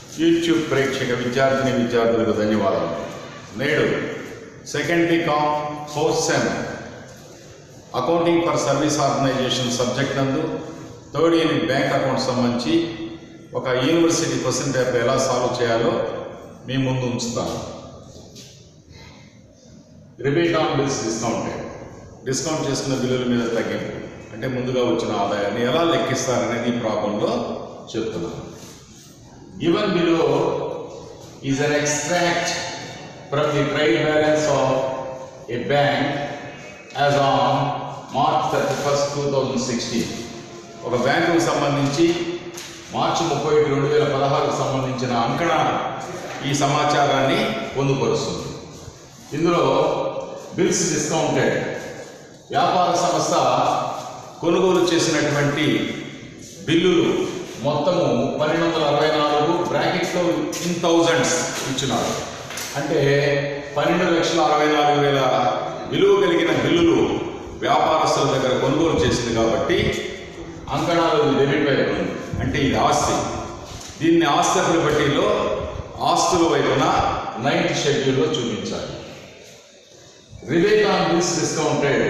YouTube ప్రేక్షక విద్యార్థిని విద్యార్థులకు ధన్యవాదాలు నేడు second BCom fourth sem accounting for service organisation subject నందు థర్డ్ యూనిట్ బ్యాంక్ అకౌంట్ సంబంధించి ఒక యూనివర్సిటీ క్వశ్చన్ పేపర్ ఎలా సాల్వ్ చేయాలో మీ ముందు ఉంచుతాను rebate on bills discounted discount చేసుకున్న బిల్లుల మీద తగ్గింపు అంటే ముందుగా వచ్చిన ఆదాయాన్ని ఎలా లెక్కిస్తారనేది ఈ ప్రాబ్లంలో చెప్తున్నాను given below is an extract from the trade balance of a bank as on March 31st 2016 ఒక బ్యాంకుకు సంబంధించి మార్చి ముప్పై ఒకటి రెండు వేల పదహారుకు సంబంధించిన అంకణ ఈ సమాచారాన్ని పొందుపరుస్తుంది ఇందులో బిల్స్ డిస్కౌంటెడ్ వ్యాపార సంస్థ కొనుగోలు చేసినటువంటి బిల్లులు మొత్తము పన్నెండు వందల అరవై నాలుగు బ్రాకెట్లో ఇన్ థౌజండ్స్ ఇచ్చినారు అంటే పన్నెండు లక్షల అరవై నాలుగు వేల విలువ కలిగిన బిల్లులు వ్యాపారస్తుల దగ్గర కొనుగోలు చేసింది కాబట్టి అంకణాలు డెబిట్ వైపు ఉంది అంటే ఇది ఆస్తి దీన్ని ఆస్తుల బట్టిలో ఆస్తుల వైపున నైన్త్ షెడ్యూల్లో చూపించాలి రిబేట్ ఆన్ బిల్స్ డిస్కౌంటెడ్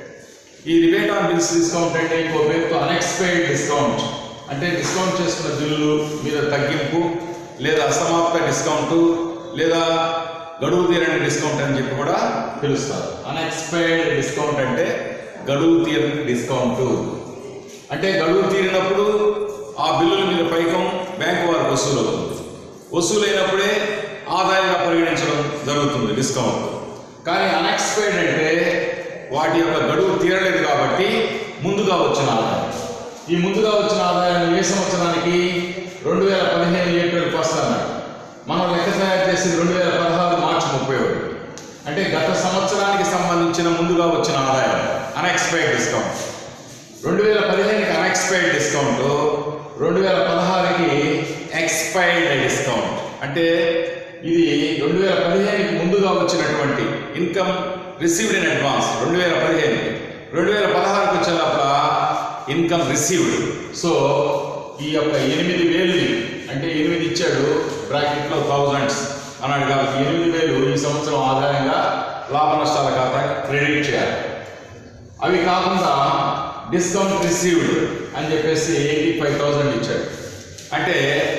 ఈ రిబేట్ ఆన్ బిల్స్ డిస్కౌంటెడ్ ఇంకో పేరుతో అన్ఎక్స్పైర్డ్ డిస్కౌంట్ అంటే డిస్కౌంట్ చేసుకున్న బిల్లులు మీద తగ్గింపు లేదా అసమాప్త డిస్కౌంట్ లేదా గడువు తీరని డిస్కౌంట్ అని చెప్పి కూడా పిలుస్తారు అన్ఎక్స్పైర్డ్ డిస్కౌంట్ అంటే గడువు తీరని డిస్కౌంట్ అంటే గడువు తీరినప్పుడు ఆ బిల్లుల మీద పైకం బ్యాంకు వారికి వసూలు అవుతుంది వసూలైనప్పుడే ఆదాయంగా పరిగణించడం జరుగుతుంది డిస్కౌంట్ కానీ అన్ఎక్స్పైర్డ్ అంటే వాటి యొక్క గడువు తీరలేదు కాబట్టి ముందుగా వచ్చిన ఆదాయం ఈ ముందుగా వచ్చిన ఆదాయం ఏ సంవత్సరానికి రెండు వేల పదిహేను ఏప్రిల్ ఫస్ట్ అన్నాడు మనం లెక్క తయారు చేసి రెండు వేల పదహారు మార్చి ముప్పై ఒకటి అంటే గత సంవత్సరానికి సంబంధించిన ముందుగా వచ్చిన ఆదాయం అన్ఎక్స్పైర్డ్ డిస్కౌంట్ రెండు వేల పదిహేనుకి అన్ఎక్స్పైర్డ్ డిస్కౌంట్ రెండు వేల పదహారుకి ఎక్స్పైర్డ్ డిస్కౌంట్ అంటే ఇది రెండు వేల పదిహేనుకి ముందుగా వచ్చినటువంటి ఇన్కమ్ రిసీవ్డ్ ఇన్ అడ్వాన్స్ రెండు వేల పదిహేను రెండు వేల పదహారుకి వచ్చేలోపల ఇన్కమ్ రిసీవ్డ్ సో ఈ యొక్క ఎనిమిది వేలు అంటే ఎనిమిది ఇచ్చాడు బ్రాకెట్లో థౌజండ్స్ అన్నాడు కాబట్టి ఎనిమిది వేలు ఈ సంవత్సరం ఆదాయంగా లాభ నష్టాల ఖాతా క్రెడిట్ చేయాలి అవి కాకుండా డిస్కౌంట్ రిసీవ్డ్ అని చెప్పేసి ఎయిటీ ఫైవ్ థౌజండ్ ఇచ్చాడు అంటే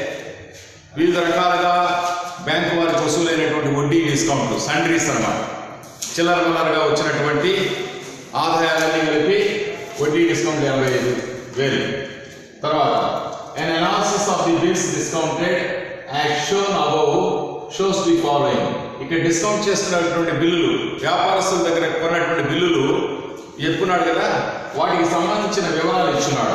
వివిధ రకాలుగా బ్యాంకు వారికి వసూలైనటువంటి వడ్డీ డిస్కౌంట్లు సండ్రీస్ అన్నమాట చిల్లర మల్లరగా వచ్చినటువంటి ఆదాయాలన్నీ కలిపి వడ్డీ డిస్కౌంట్ ఎనభై ఐదు వేలు తర్వాత an analysis of the bills discounted as shown above shows the following ఇక్కడ డిస్కౌంట్ చేస్తున్నటువంటి బిల్లులు వ్యాపారస్తుల దగ్గర కొన్నటువంటి బిల్లులు చెప్పున్నాడు కదా వాటికి సంబంధించిన వివరాలు ఇచ్చున్నాడు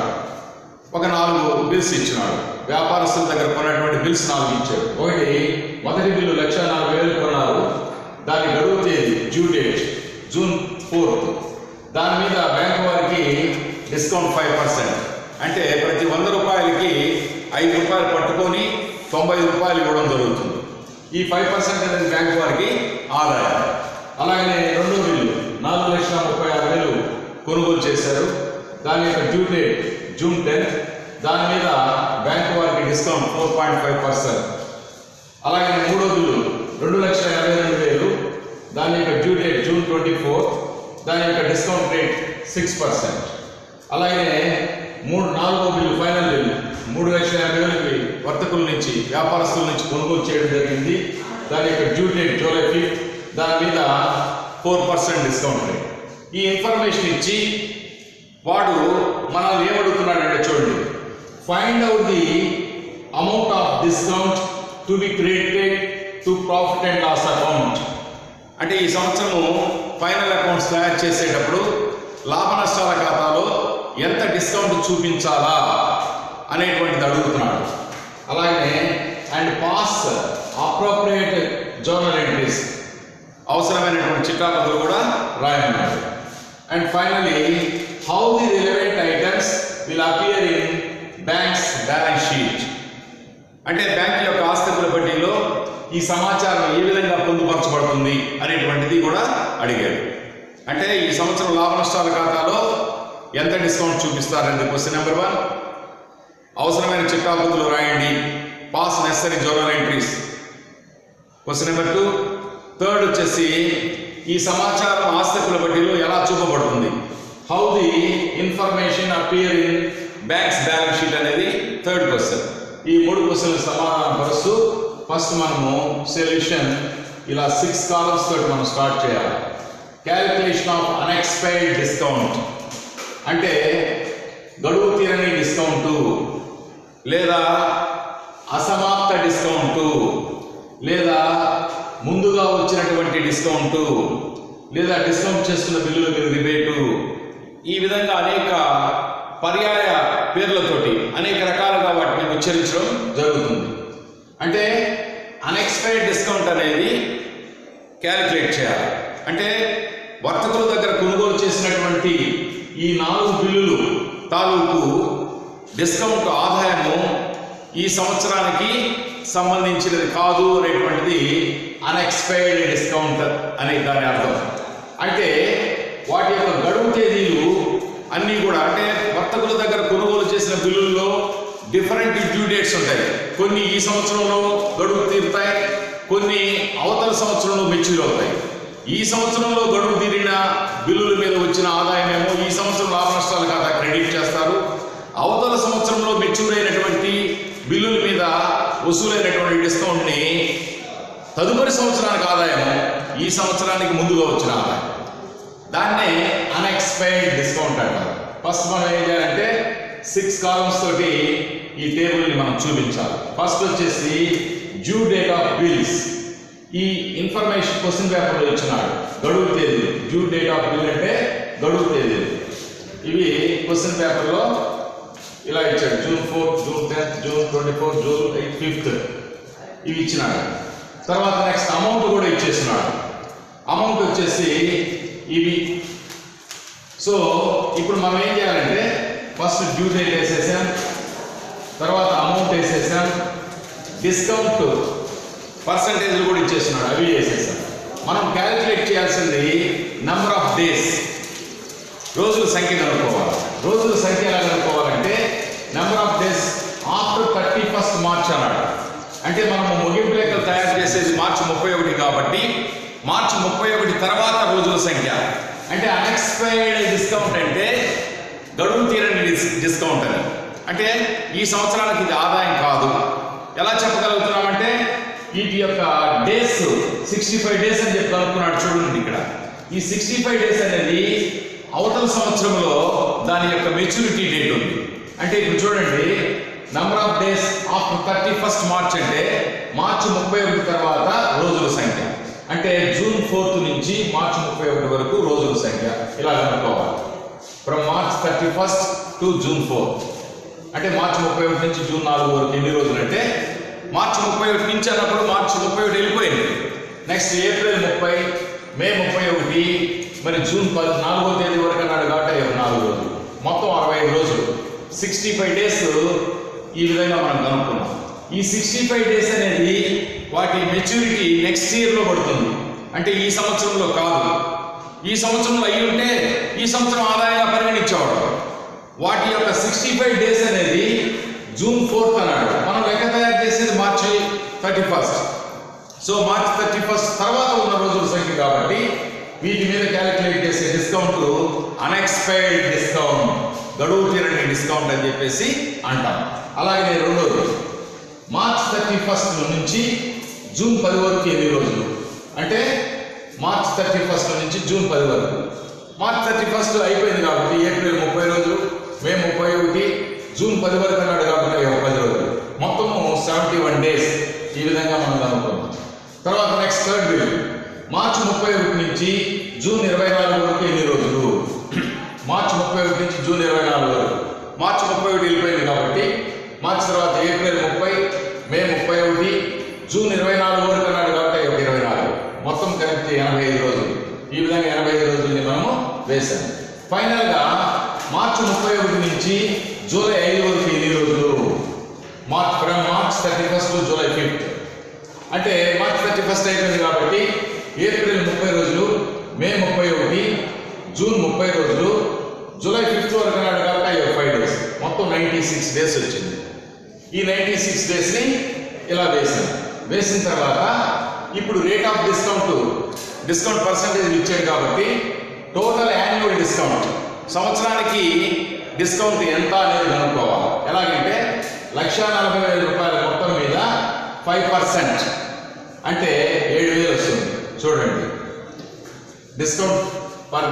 ఒక నాలుగు బిల్స్ ఇచ్చినాడు వ్యాపారస్తుల దగ్గర కొన్నటువంటి బిల్స్ నాలుగు ఇచ్చాడు ఒకటి మొదటి బిల్లు లక్ష నాలుగు వేలు కొన్నారు దాని గడువు తేదీ డ్యూ డేట్ జూన్ ఫోర్త్ దాని మీద బ్యాంకు వారికి డిస్కౌంట్ ఫైవ్ పర్సెంట్ అంటే ప్రతి వంద రూపాయలకి ఐదు రూపాయలు పట్టుకొని తొంభై రూపాయలు ఇవ్వడం జరుగుతుంది ఈ ఫైవ్ పర్సెంట్ అనేది బ్యాంకు వారికి ఆదాయం అలాగనే రెండో బిల్లు నాలుగు లక్షల ముప్పై ఆరు వేలు కొనుగోలు చేశారు దాని యొక్క డ్యూ డేట్ జూన్ టెన్త్ దాని మీద బ్యాంకు వారికి discount four point five percent అలాగే మూడో బిల్లు రెండు లక్షల ఎనభై రెండు వేలు దాని యొక్క due date June twenty four దాని యొక్క డిస్కౌంట్ రేట్ సిక్స్ పర్సెంట్ అలాగే మూడు నాలుగో బిల్లు ఫైనల్ బిల్లు మూడు లక్షల యాభై వేలకి వర్తకుల నుంచి వ్యాపారస్తుల నుంచి కొనుగోలు చేయడం జరిగింది దాని యొక్క డ్యూ డేట్ జూలై ఫిఫ్త్ దాని మీద ఫోర్ పర్సెంట్ డిస్కౌంట్ రేట్ ఈ ఇన్ఫర్మేషన్ ఇచ్చి వాడు మనల్ని ఏమడుగుతున్నాడంటే చూడండి find out the amount of discount to be credited to profit and loss account అంటే ఈ సంవత్సరము ఫైనల్ అకౌంట్స్ తయారు చేసేటప్పుడు లాభ నష్టాల ఖాతాలో ఎంత డిస్కౌంట్ చూపించాలా అనేటువంటిది అడుగుతున్నాడు అలాగే and pass appropriate journal entries అవసరమైనటువంటి చిట్టాపదులు కూడా రాయమన్నాడు and finally how the relevant items will appear in bank's balance sheet అంటే బ్యాంక్ యొక్క ఆస్తికుల పట్టిలో ఈ సమాచారం ఏ విధంగా పొందుపరచబడుతుంది అనేటువంటిది కూడా అడిగాడు అంటే ఈ సంవత్సరం లాభ నష్టాల ఖాతాలో ఎంత డిస్కౌంట్ చూపిస్తారనేది క్వశ్చన్ నెంబర్ వన్ అవసరమైన చిట్టాపత్తులు రాయండి pass pass necessary zonal entries question number two third వచ్చేసి ఈ సమాచారం ఆస్తికుల బట్టిలో ఎలా చూపబడుతుంది how the information appear in bank's balance sheet అనేది థర్డ్ క్వశ్చన్ ఈ మూడు క్వశ్చన్లు సమాధానం పరుస్తూ ఫస్ట్ మనము సొల్యూషన్ ఇలా సిక్స్ కాలమ్స్ తోటి మనం స్టార్ట్ చేయాలి క్యాలిక్యులేషన్ ఆఫ్ అన్ఎక్స్పైర్డ్ డిస్కౌంట్ అంటే గడువు తీరని డిస్కౌంటు లేదా అసమాప్త డిస్కౌంటు లేదా ముందుగా వచ్చినటువంటి డిస్కౌంటు లేదా డిస్కౌంట్ చేసుకున్న బిల్లుల మీద రిబేటు ఈ విధంగా అనేక పర్యాయ పేర్లతోటి అనేక రకాలుగా వాటిని ఉచ్చరించడం జరుగుతుంది అంటే అన్ఎక్స్పైర్డ్ డిస్కౌంట్ అనేది క్యాలిక్యులేట్ చేయాలి అంటే వర్తకుల దగ్గర కొనుగోలు చేసినటువంటి ఈ నాలుగు బిల్లులు తాలూకు డిస్కౌంట్ ఆదాయము ఈ సంవత్సరానికి సంబంధించినది కాదు అనేటువంటిది అన్ఎక్స్పైర్డ్ డిస్కౌంట్ అనే దాని అర్థం అంటే వాటి యొక్క గడువు తేదీలు అన్నీ కూడా అంటే వర్తకుల దగ్గర కొనుగోలు చేసిన బిల్లుల్లో డిఫరెంట్ డ్యూ డేట్స్ ఉంటాయి కొన్ని ఈ సంవత్సరంలో గడువు తీరుతాయి కొన్ని అవతల సంవత్సరంలో మెచ్యూర్ అవుతాయి ఈ సంవత్సరంలో గడువు తీరిన బిల్లుల మీద వచ్చిన ఆదాయం ఏమో ఈ సంవత్సరం లాభ నష్టాల ఖాతా క్రెడిట్ చేస్తారు అవతల సంవత్సరంలో మెచ్యూర్ అయినటువంటి బిల్లుల మీద వసూలైనటువంటి డిస్కౌంట్ని తదుపరి సంవత్సరానికి ఆదాయం ఈ సంవత్సరానికి ముందుగా వచ్చిన ఆదాయం దాన్నే అన్ఎక్స్పైర్డ్ డిస్కౌంట్ అంటారు ఫస్ట్ మనం ఏం చేయాలంటే సిక్స్ కాలమ్స్ తోటి ఈ టేబుల్ని మనం చూపించాలి ఫస్ట్ వచ్చేసి డ్యూ డేట్ ఆఫ్ బిల్స్ ఈ ఇన్ఫర్మేషన్ క్వశ్చన్ పేపర్లో ఇచ్చినాడు గడువు తేదీ డ్యూ డేట్ ఆఫ్ బిల్ అంటే గడువు తేదీ ఇవి క్వశ్చన్ పేపర్లో ఇలా ఇచ్చాడు June fourth June tenth June twenty fourth June eight fifth ఇవి ఇచ్చినాడు తర్వాత నెక్స్ట్ అమౌంట్ కూడా ఇచ్చేసినాడు అమౌంట్ వచ్చేసి ఇవి సో ఇప్పుడు మనం ఏం చేయాలంటే ఫస్ట్ డ్యూ డేట్ వేసేసాం తర్వాత అమౌంట్ వేసేసాం డిస్కౌంట్ పర్సంటేజ్లు కూడా ఇచ్చేసినాడు అవి వేసేసాం మనం క్యాలిక్యులేట్ చేయాల్సింది నంబర్ ఆఫ్ డేస్ రోజుల సంఖ్య కనుక్కోవాలి రోజుల సంఖ్య ఎలా కనుక్కోవాలంటే number of days after thirty first March అన్నాడు అంటే మనము ముగింపు లెక్కలు తయారు చేసేది మార్చి ముప్పై ఒకటి కాబట్టి మార్చి ముప్పై ఒకటి తర్వాత రోజుల సంఖ్య అంటే అన్ఎక్స్పైర్డ్ డిస్కౌంట్ అంటే గడువు తీరని డిస్ డిస్కౌంట్ అని అంటే ఈ సంవత్సరానికి ఇది ఆదాయం కాదు ఎలా చెప్పగలుగుతున్నామంటే వీటి యొక్క డేస్ సిక్స్టీ ఫైవ్ డేస్ అని చెప్పి కనుక్కున్నాడు చూడండి ఇక్కడ ఈ సిక్స్టీ ఫైవ్ డేస్ అనేది అవతల సంవత్సరంలో దాని యొక్క మెచ్యూరిటీ డేట్ ఉంది అంటే ఇప్పుడు చూడండి number of days after thirty first March అంటే మార్చి ముప్పై ఒకటి తర్వాత రోజుల సంఖ్య అంటే జూన్ ఫోర్త్ నుంచి మార్చి ముప్పై ఒకటి వరకు రోజుల సంఖ్య ఇలా కనుక్కోవాలి from March thirty first to June fourth అంటే మార్చి ముప్పై ఒకటి నుంచి జూన్ నాలుగు వరకు ఎన్ని రోజులు అంటే మార్చి ముప్పై ఒకటి నుంచి అన్నప్పుడు మార్చి ముప్పై ఒకటి వెళ్ళిపోయింది నెక్స్ట్ ఏప్రిల్ ముప్పై మే ముప్పై ఒకటి మరి జూన్ పది నాలుగో తేదీ వరకు అన్నాడు కాబట్టి ఇరవై నాలుగు రోజులు మొత్తం అరవై ఐదు రోజులు సిక్స్టీ ఫైవ్ డేస్ ఈ విధంగా మనం కనుక్కున్నాం ఈ సిక్స్టీ ఫైవ్ డేస్ అనేది వాటి మెచ్యూరిటీ నెక్స్ట్ ఇయర్లో పడుతుంది అంటే ఈ సంవత్సరంలో కాదు ఈ సంవత్సరంలో అయ్యి ఉంటే ఈ సంవత్సరం ఆదాయంగా పరిగణించేవాడు వాటి యొక్క సిక్స్టీ ఫైవ్ డేస్ అనేది జూన్ ఫోర్త్ అన్నాడు మనం లెక్క తయారు చేసేది March thirty first so March thirty first తర్వాత ఉన్న రోజుల సంఖ్య కాబట్టి వీటి మీద క్యాలిక్యులేట్ చేసే డిస్కౌంట్ అన్ఎక్స్పైర్డ్ డిస్కౌంట్ గడువు తీరని డిస్కౌంట్ అని చెప్పేసి అంటాం అలాగే రెండోది మార్చ్ థర్టీ ఫస్ట్ నుంచి జూన్ పది వరకు ఎన్ని రోజులు అంటే మార్చ్ థర్టీ ఫస్ట్ నుంచి జూన్ పది వరకు మార్చ్ థర్టీ ఫస్ట్ అయిపోయింది కాబట్టి ఏప్రిల్ ముప్పై రోజులు మే ముప్పై ఒకటి జూన్ పది వరకు అన్నాడు కాబట్టి ఒక పది రోజులు మొత్తము సెవెంటీ వన్ డేస్ ఈ విధంగా మనం అనుకున్నాం తర్వాత నెక్స్ట్ థర్డ్ బిల్ మార్చి ముప్పై ఒకటి నుంచి జూన్ ఇరవై నాలుగు వరకు ఎన్ని రోజులు మార్చి ముప్పై ఒకటి నుంచి జూన్ ఇరవై నాలుగు వరకు మార్చి ముప్పై ఒకటి వెళ్ళిపోయింది కాబట్టి మార్చి తర్వాత ఏప్రిల్ ముప్పై మే ముప్పై ఒకటి జూన్ ఇరవై నాలుగు వరకు అన్నాడు కాబట్టి ఒక ఇరవై నాలుగు మొత్తం కలిపితే ఎనభై ఐదు రోజులు ఈ విధంగా ఎనభై ఐదు రోజుల్ని మనము వేశాం ఫైనల్గా మార్చి ముప్పై ఒకటి నుంచి జూలై ఐదు వరకు ఎన్ని రోజులు March from March thirty first to July fifth అంటే మార్చ్ థర్టీ ఫస్ట్ అయిపోయింది కాబట్టి ఏప్రిల్ ముప్పై రోజులు మే ముప్పై ఒకటి జూన్ ముప్పై రోజులు జూలై ఫిఫ్త్ వరకు అన్నాడు కాబట్టి అయ్యో ఫైవ్ డేస్ మొత్తం నైంటీ సిక్స్ డేస్ వచ్చింది ఈ నైంటీ సిక్స్ డేస్ని ఇలా వేసాను వేసిన తర్వాత ఇప్పుడు rate of discount discount percentage ఇచ్చాడు కాబట్టి టోటల్ యాన్యువల్ డిస్కౌంట్ సంవత్సరానికి డిస్కౌంట్ ఎంత అనేది కనుక్కోవాలి ఎలాగంటే లక్ష నలభై వేల రూపాయల మొత్తం మీద ఫైవ్ పర్సెంట్ అంటే ఏడు వేలు వస్తుంది చూడండి discount per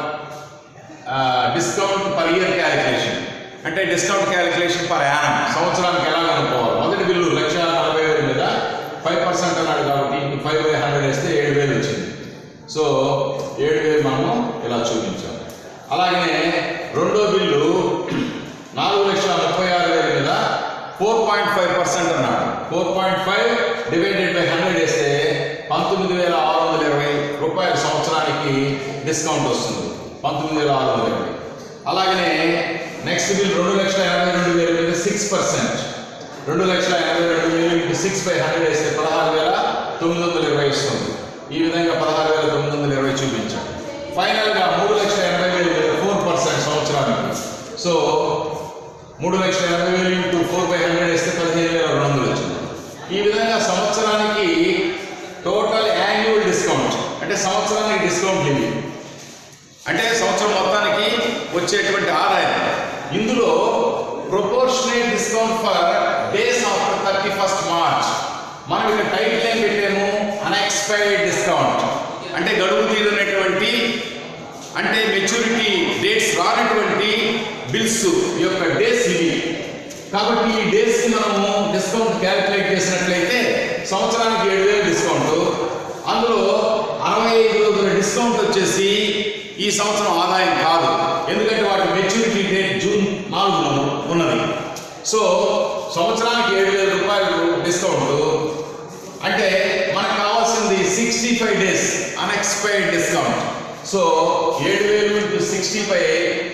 discount per year calculation అంటే డిస్కౌంట్ క్యాలిక్యులేషన్ పర్ యానం సంవత్సరానికి ఎలా కనుక్కోవాలి మొదటి బిల్లు లక్ష నలభై వేల మీద ఫైవ్ పర్సెంట్ అన్నాడు కాబట్టి ఇంటూ ఫైవ్ బై హండ్రెడ్ వేస్తే ఏడు వేలు వచ్చింది సో ఏడు వేలు మనము ఇలా చూపించాం అలాగే రెండో బిల్లు నాలుగు లక్షల ముప్పై ఆరు వేల మీద ఫోర్ పాయింట్ ఫైవ్ పర్సెంట్ అన్నాడు four point five divided by hundred వేస్తే పంతొమ్మిది వేల ఆరు వందల ఇరవై రూపాయల సంవత్సరానికి డిస్కౌంట్ వస్తుంది పంతొమ్మిది వేల ఆరు వందల ఇరవై అలాగనే నెక్స్ట్ బిల్ రెండు లక్షల ఎనభై రెండు వేల మీద సిక్స్ పర్సెంట్ రెండు లక్షల ఎనభై రెండు వేలు ఇంటూ సిక్స్ బై హండ్రెడ్ వేస్తే పదహారు వేల తొమ్మిది వందల ఇరవై ఇస్తుంది ఈ విధంగా పదహారు వేల తొమ్మిది వందల ఇరవై చూపించాం ఫైనల్గా మూడు లక్షల ఎనభై వేలు మీద ఫోర్ పర్సెంట్ సంవత్సరానికి సో మూడు లక్షల ఎనభై వేలు ఇంటూ ఫోర్ బై హండ్రెడ్ వేస్తే పదిహేను వేల రెండు వందలు వచ్చింది ఈ విధంగా సంవత్సరానికి టోటల్ యాన్యువల్ డిస్కౌంట్ అంటే సంవత్సరానికి డిస్కౌంట్ ఇవి అంటే సంవత్సరం మొత్తానికి వచ్చేటువంటి ఆదాయం ఇందులో proportionate discount for days after thirty first March మనం ఇక్కడ టైటిల్ ఏం పెట్టాము అన్ఎక్స్పైర్డ్ డిస్కౌంట్ అంటే గడువు తీరినటువంటి అంటే మెచ్యూరిటీ డేట్స్ రానటువంటి బిల్స్ యొక్క డేస్ ఇవి కాబట్టి ఈ డేస్ కి మనము డిస్కౌంట్ క్యాలిక్యులేట్ చేసినట్లయితే సంవత్సరానికి ఏడు వేలు డిస్కౌంట్ అందులో అరవై ఐదు రోజుల డిస్కౌంట్ వచ్చేసి ఈ సంవత్సరం ఆదాయం కాదు ఎందుకంటే వాటి మెచ్యూరిటీ డేట్ జూన్ నాలుగున ఉన్నది సో సంవత్సరానికి ఏడు వేల రూపాయలు డిస్కౌంట్ అంటే మనకు కావాల్సింది sixty five days unexpired discount so ఏడు వేలు into sixty five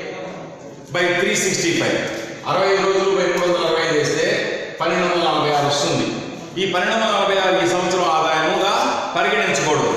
by three sixty five అరవై ఐదు రోజులు బై మూడు వందల అరవై ఐదు వేస్తే పన్నెండు వందల నలభై ఆరు వస్తుంది ఈ పన్నెండు వందల నలభై ఆరు ఈ సంవత్సరం ఆదాయముగా పరిగణించకూడదు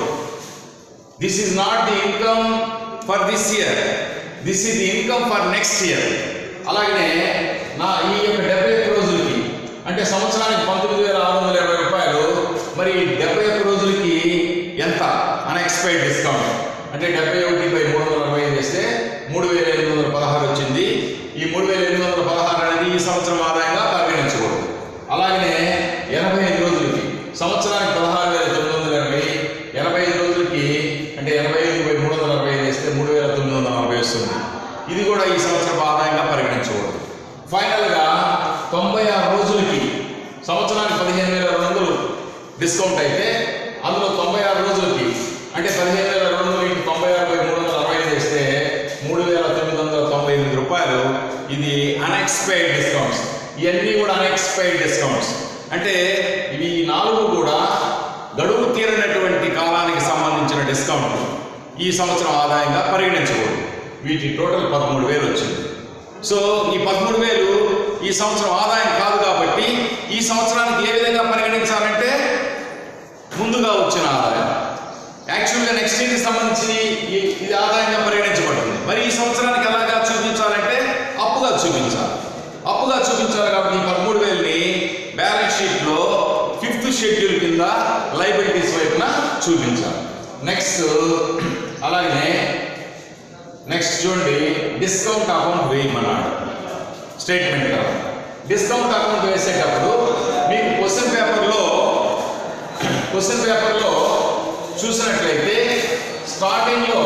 this is not the income for this year this is the income for next year అలాగనే నా ఈ యొక్క డెబ్బై ఒక్క రోజులకి అంటే సంవత్సరానికి పంతొమ్మిది వేల ఆరు వందల ఇరవై రూపాయలు మరి డెబ్బై ఒక్క రోజులకి ఎంత అన్ఎక్స్పైర్డ్ డిస్కౌంట్ అంటే డెబ్బై ఒకటి బై మూడు వందల అరవై ఐదు వేస్తే మూడు వేల ఎనిమిది వందల పదహారు వచ్చింది ఈ మూడు వేల ఎనిమిది వందల పదహారు అనేది ఈ సంవత్సరం ఆదాయంగా పరిగణించకూడదు అలాగనే ఎనభై ఐదు రోజులకి సంవత్సరానికి పదహారు వేల తొమ్మిది వందల ఎనభై ఎనభై ఐదు రోజులకి అంటే ఎనభై ఐదు బై మూడు వందల అరవై ఐదు వేస్తే మూడు వేల తొమ్మిది వందల నలభై వస్తుంది ఇది కూడా ఈ సంవత్సరం ఆదాయంగా పరిగణించకూడదు ఫైనల్గా తొంభై ఆరు రోజులకి సంవత్సరానికి పదిహేను వేల రెండు వందలు డిస్కౌంట్ అయితే అందులో తొంభై ఆరు రోజులకి అంటే పదిహేను వేల రెండు వందలు ఇంటూ తొంభై ఆరు బై మూడు వందల అరవై ఐదు వేస్తే మూడు వేల తొమ్మిది వందల తొంభై ఎనిమిది రూపాయలు ఇది అన్ఎక్స్పైర్డ్ డిస్కౌంట్స్ ఇవన్నీ కూడా అన్ఎక్స్పైర్డ్ డిస్కౌంట్స్ అంటే ఇవి ఈ నాలుగు కూడా గడువు తీరనటువంటి కాలానికి సంబంధించిన డిస్కౌంట్ ఈ సంవత్సరం ఆదాయంగా పరిగణించకూడదు వీటి టోటల్ పదమూడు వేలు వచ్చింది సో ఈ పదమూడు వేలు ఈ సంవత్సరం ఆదాయం కాదు కాబట్టి ఈ సంవత్సరానికి ఏ విధంగా పరిగణించాలంటే ముందుగా వచ్చిన ఆదాయం యాక్చువల్గా నెక్స్ట్ ఇయర్కి సంబంధించి ఈ- ఇది ఆదాయంగా పరిగణించబడుతుంది మరి ఈ సంవత్సరానికి ఎలాగా చూపించాలంటే అప్పుగా చూపించాలి అప్పుగా చూపించాలి కాబట్టి ఈ పదమూడు వేలని బ్యాలెన్స్ షీట్లో ఫిఫ్త్ షెడ్యూల్ కింద లైబిలిటీస్ వైపున చూపించాలి నెక్స్ట్ అలాగే నెక్స్ట్ చూడండి డిస్కౌంట్ అకౌంట్ వేయమన్నాడు స్టేట్మెంట్ అకౌంట్ డిస్కౌంట్ అకౌంట్ వేసేటప్పుడు మీకు క్వశ్చన్ పేపర్లో క్వశ్చన్ పేపర్లో చూసినట్లయితే స్టార్టింగ్లో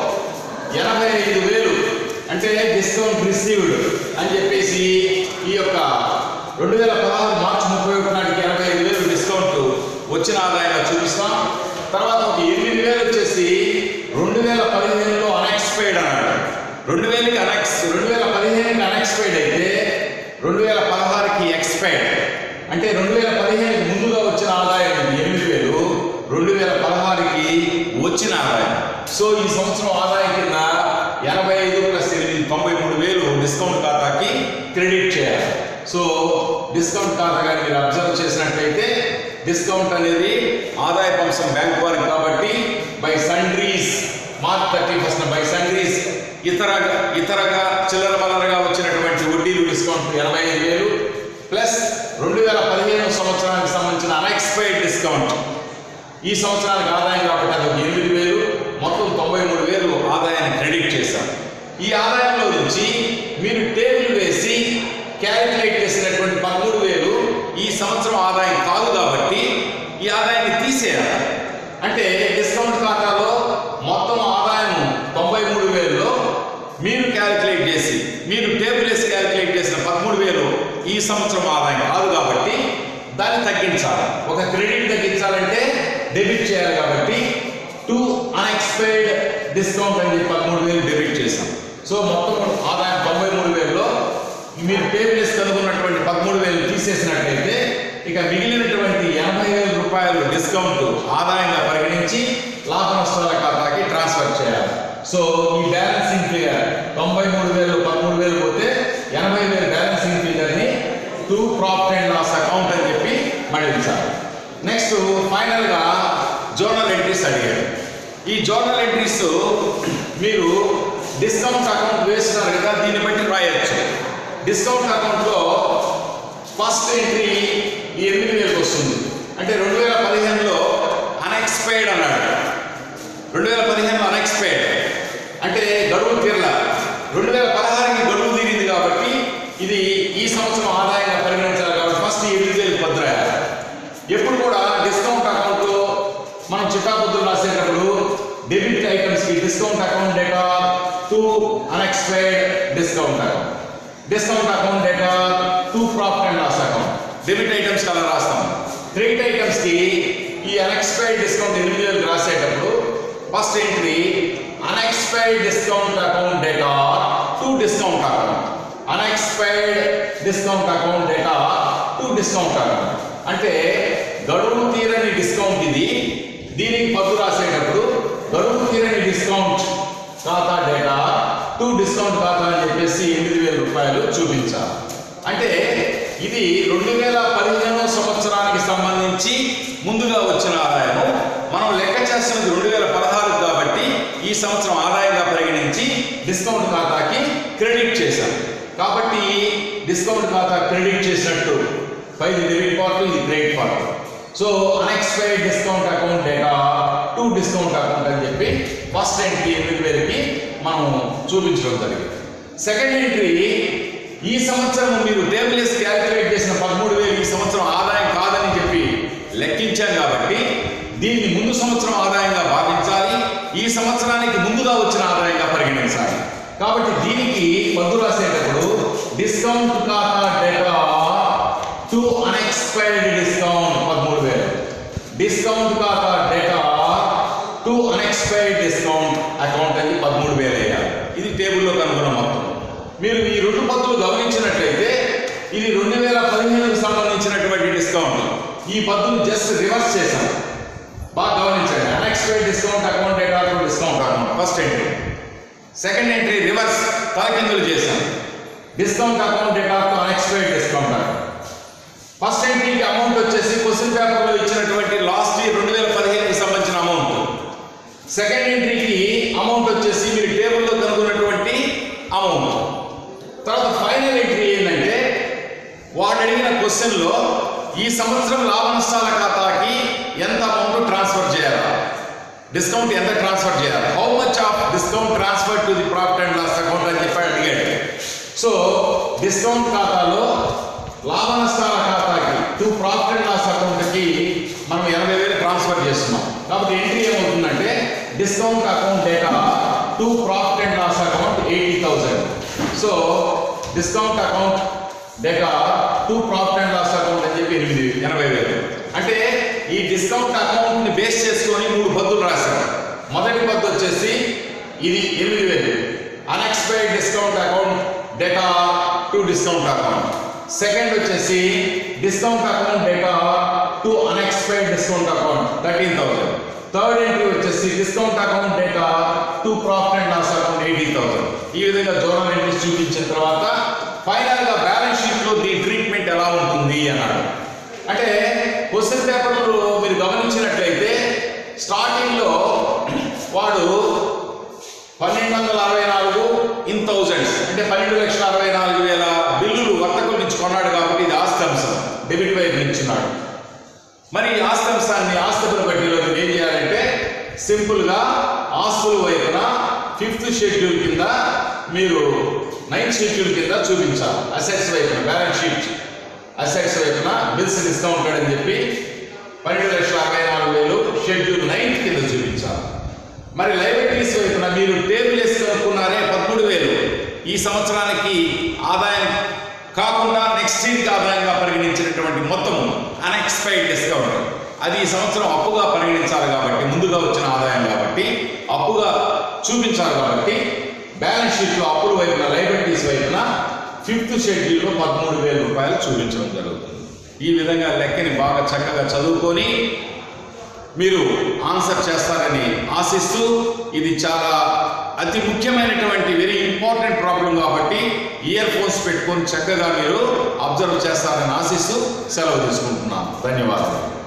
ఎనభై ఐదు వేలు అంటే డిస్కౌంట్ రిసీవ్డ్ అని చెప్పేసి ఈ యొక్క రెండు వేల పదహారు మార్చి ముప్పై ఒకటి నాటికి ఎనభై ఐదు వేలు డిస్కౌంట్ వచ్చిన ఆదాయంగా చూపిస్తాం తర్వాత ఒక ఎనిమిది వేలు వచ్చేసి రెండు వేల పదిహేనులో అన్ఎక్స్పైర్డ్ అన్నాడు రెండు వేలకి అనెక్స్ రెండు వేల పదిహేనుకి అన్ఎక్స్పైర్డ్ అయితే రెండు వేల పదహారుకి ఎక్స్పైర్డ్ అంటే రెండు వేల పదిహేనుకి ముందుగా వచ్చిన ఆదాయం ఇది ఎనిమిది వేలు రెండు వేల పదహారుకి వచ్చిన ఆదాయం సో ఈ సంవత్సరం ఆదాయం కింద ఎనభై ఐదు ప్లస్ ఎనిమిది తొంభై మూడు వేలు డిస్కౌంట్ ఖాతాకి క్రెడిట్ చేయాలి సో డిస్కౌంట్ ఖాతా కానీ మీరు అబ్జర్వ్ చేసినట్లయితే డిస్కౌంట్ అనేది ఆదాయపు అంశం బ్యాంక్ వారికి కాబట్టి by sundries March thirty first by sundries ఇతర ఇతరగా చిల్లర బల్లరగా వచ్చినటువంటి వడ్డీలు డిస్కౌంట్ ఎనభై ఐదు వేలు ప్లస్ రెండు వేల పదిహేను సంవత్సరానికి సంబంధించిన అన్ఎక్స్పైర్డ్ డిస్కౌంట్ ఈ సంవత్సరానికి ఆదాయం కాబట్టి అది ఒక ఎనిమిది వేలు మొత్తం తొంభై మూడు వేలు ఆదాయాన్ని క్రెడిట్ చేశాం ఈ ఆదాయంలో నుంచి మీరు టేబుల్ వేసి క్యాలిక్యులేట్ చేసినటువంటి పదమూడు వేలు ఈ సంవత్సరం ఆదాయం కాదు కాబట్టి ఈ ఆదాయాన్ని తీసేయాలి అంటే డిస్కౌంట్ ఖాతాలో మొత్తం ఆదాయం తొంభై మూడు వేలలో మీరు క్యాలిక్యులేట్ చేసి మీరు టేబుల్ వేసి క్యాలిక్యులేట్ చేసిన పదమూడు వేలు ఈ సంవత్సరం ఆదాయం కాదు కాబట్టి దాన్ని తగ్గించాలి ఒక క్రెడిట్ తగ్గించాలంటే డెబిట్ చేయాలి కాబట్టి టూ అన్ఎక్స్పైర్డ్ డిస్కౌంట్ అని చెప్పి పదమూడు వేలు డెబిట్ చేశాం సో మొత్తం ఆదాయం తొంభై మూడు వేలలో మీరు టేబుల్ వేసి కనుగొన్నటువంటి పదమూడు వేలు తీసేసినట్లయితే ఇక మిగిలినటువంటి ఎనభై వేల రూపాయలు డిస్కౌంట్ ఆదాయంగా పరిగణించి లాభ నష్టాల ఖాతాకి ట్రాన్స్ఫర్ చేయాలి సో ఈ బ్యాలెన్సింగ్ ఫిగర్ తొంభై మూడు వేలు పదమూడు వేలు పోతే ఎనభై వేలు బ్యాలెన్సింగ్ ఫిగర్ని to profit and loss account అని చెప్పి మళ్ళించాలి నెక్స్ట్ ఫైనల్గా జోనల్ ఎంట్రీస్ అడిగాడు ఈ జోనల్ ఎంట్రీస్ మీరు డిస్కౌంట్ అకౌంట్ వేస్తున్నారు కదా దీన్ని బట్టి రాయొచ్చు డిస్కౌంట్ అకౌంట్లో ఫస్ట్ ఎంట్రీ ఈ ఎనిమిది వేలకు వస్తుంది అంటే రెండు వేల పదిహేనులో అన్ఎక్స్పైర్డ్ అన్నాడు రెండు వేల పదిహేనులో అన్ఎక్స్పైర్డ్ అంటే గడువు తీరల రెండు వేల పదహారుకి గడువు తీరింది కాబట్టి ఇది ఈ సంవత్సరం ఆదాయంగా పరిగణించాలి కాబట్టి ఫస్ట్ ఎనిమిది వేలు పద్రాయాలి ఎప్పుడు కూడా డిస్కౌంట్ అకౌంట్లో మనం చిట్టాపద్దులు రాసేటప్పుడు డెబిట్ ఐటమ్స్కి discount account debtor to unexpired discount account discount account debtor to profit and loss account debit items అలా రాస్తాం క్రెడిట్ ఐటమ్స్కి ఈ అన్ఎక్స్పైర్డ్ డిస్కౌంట్ ఎనిమిది వేలు రాసేటప్పుడు first entry unexpired discount account debtor to discount account unexpired discount account debtor to discount account అంటే గడువు తీరని discount ఇది దీనికి పద్దు రాసేటప్పుడు గడువు తీరని డిస్కౌంట్ ఖాతా డేటా టు డిస్కౌంట్ ఖాతా అని చెప్పేసి ఎనిమిది వేల రూపాయలు చూపించాలి అంటే ఇది రెండు వేల పదిహేనో సంవత్సరానికి సంబంధించి ముందుగా వచ్చిన ఆదాయం మనం లెక్క చేస్తున్నది రెండు వేల పదహారు కాబట్టి ఈ సంవత్సరం ఆదాయంగా పరిగణించి డిస్కౌంట్ ఖాతాకి క్రెడిట్ చేశాం కాబట్టి డిస్కౌంట్ ఖాతా క్రెడిట్ చేసినట్టు పైది డెబిట్ పార్ట్ ఇది credit part so unexpired discount account debtor to discount account అని చెప్పి ఫస్ట్ ఎంట్రీ ఎనిమిది వేలకి మనం చూపించడం జరిగింది సెకండ్ ఎంట్రీ ఈ సంవత్సరం మీరు టేబుల్ వేసి క్యాలిక్యులేట్ చేసిన పదమూడు వేలు ఈ సంవత్సరం ఆదాయం కాదని చెప్పి లెక్కించాం కాబట్టి దీన్ని ముందు సంవత్సరం ఆదాయంగా భావించాలి ఈ సంవత్సరానికి ముందుగా వచ్చిన ఆదాయంగా పరిగణించాలి కాబట్టి దీనికి పద్దు రాసేటప్పుడు డిస్కౌంట్ ఖాతా డేటా టు అన్ఎక్స్పైర్డ్ డిస్కౌంట్ పదమూడు వేలు డిస్కౌంట్ ఖాతా debtor to unexpired discount account అని పదమూడు వేలు వేయాలి ఇది టేబుల్లో కనుగొన్న మొత్తం మీరు ఈ రెండు పద్ధతులు గమనించినట్లయితే ఇది రెండు వేల పదిహేనుకు సంబంధించినటువంటి డిస్కౌంట్ ఈ పద్ధతులు జస్ట్ రివర్స్ చేశాం బాగా గమనించండి unexpired discount account debtor discount account first entry second entry reverse తలకిందులు చేశాం discount account debtor unexpired discount account first ఎంట్రీకి అమౌంట్ వచ్చేసి క్వశ్చన్ పేపర్లో ఇచ్చినటువంటి లాస్ట్ ఇయర్ రెండు వేల పదిహేనుకి సంబంధించిన అమౌంట్ సెకండ్ ఎంట్రీకి అమౌంట్ వచ్చేసి మీరు టేబుల్లో కనుగొన్నటువంటి అమౌంట్ తర్వాత ఫైనల్ ఎంట్రీ ఏంటంటే వాడు అడిగిన క్వశ్చన్లో ఈ సంవత్సరం లాభ నష్టాల ఖాతాకి ఎంత అమౌంట్ ట్రాన్స్ఫర్ చేయాలా డిస్కౌంట్ ఎంత ట్రాన్స్ఫర్ చేయాలి how much of discount transfer to the profit and loss account అని చెప్పి అడిగాడు సో డిస్కౌంట్ ఖాతాలో లాభ నష్టాల ఖాతాకి టు ప్రాఫిట్ అండ్ లాస్ అకౌంట్కి మనం ఎనభై వేలు ట్రాన్స్ఫర్ చేస్తున్నాం కాబట్టి ఎంట్రీ ఏమవుతుందంటే discount account debtor to profit and loss account eighty thousand so discount account debtor to profit and loss account అని చెప్పి ఎనిమిది ఎనభై వేలు అంటే ఈ డిస్కౌంట్ అకౌంట్ ని బేస్ చేసుకొని మూడు పద్ధతులు రాశారు మొదటి పద్ధతి వచ్చేసి ఇది ఎనిమిది వేలు unexpired discount account debtor to discount account second వచ్చేసి discount account debtor to unexpired discount account thirteen thousand third entry వచ్చేసి discount account debtor to profit and loss account eighteen thousand ఈ విధంగా జోనల్ ఎంట్రీస్ చూపించిన తర్వాత final గా balance sheet లో దీని treatment ఎలా ఉంటుంది అన్నాడు అంటే క్వశ్చన్ పేపర్లో మీరు గమనించినట్లయితే స్టార్టింగ్ లో వాడు పన్నెండు వందల అరవై నాలుగు ఇన్ థౌజండ్స్ అంటే పన్నెండు లక్షల అరవై నాలుగు వేల బిల్లులు వర్తకుల నుంచి కొన్నాడు కాబట్టి ఇది ఆస్తి అంశం డెబిట్ వైపు నుంచున్నాడు మరి ఈ ఆస్తి అంశాన్ని ఆస్తుల పట్టిలో మీరు ఏం చేయాలంటే సింపుల్గా ఆస్తుల వైపున ఫిఫ్త్ షెడ్యూల్ కింద మీరు నైన్త్ షెడ్యూల్ కింద చూపించాలి అసెట్స్ వైపున బ్యాలెన్స్ షీట్ అసెట్స్ వైపున బిల్స్ డిస్కౌంటెడ్ అని చెప్పి పన్నెండు లక్షల అరవై నాలుగు వేలు షెడ్యూల్ నైన్త్ కింద చూపించాలి మరి లైబిలిటీస్ వైపున మీరు టేబుల్ వేసి కనుక్కున్నారే పదమూడు వేలు ఈ సంవత్సరానికి ఆదాయం కాకుండా నెక్స్ట్ ఇయర్కి ఆదాయంగా పరిగణించినటువంటి మొత్తము అన్ఎక్స్పైర్డ్ డిస్కౌంట్ అది ఈ సంవత్సరం అప్పుగా పరిగణించాలి కాబట్టి ముందుగా వచ్చిన ఆదాయం కాబట్టి అప్పుగా చూపించాలి కాబట్టి బ్యాలెన్స్ షీట్లో అప్పుల వైపున లైబిలిటీస్ వైపున ఫిఫ్త్ షెడ్యూల్లో పదమూడు వేల రూపాయలు చూపించడం జరుగుతుంది ఈ విధంగా లెక్కని బాగా చక్కగా చదువుకొని మీరు ఆన్సర్ చేస్తారని ఆశిస్తూ ఇది చాలా అతి ముఖ్యమైనటువంటి వెరీ ఇంపార్టెంట్ ప్రాబ్లం కాబట్టి ఇయర్ ఫోన్స్ పెట్టుకొని చక్కగా మీరు అబ్జర్వ్ చేస్తారని ఆశిస్తూ సెలవు తీసుకుంటున్నాను ధన్యవాదాలు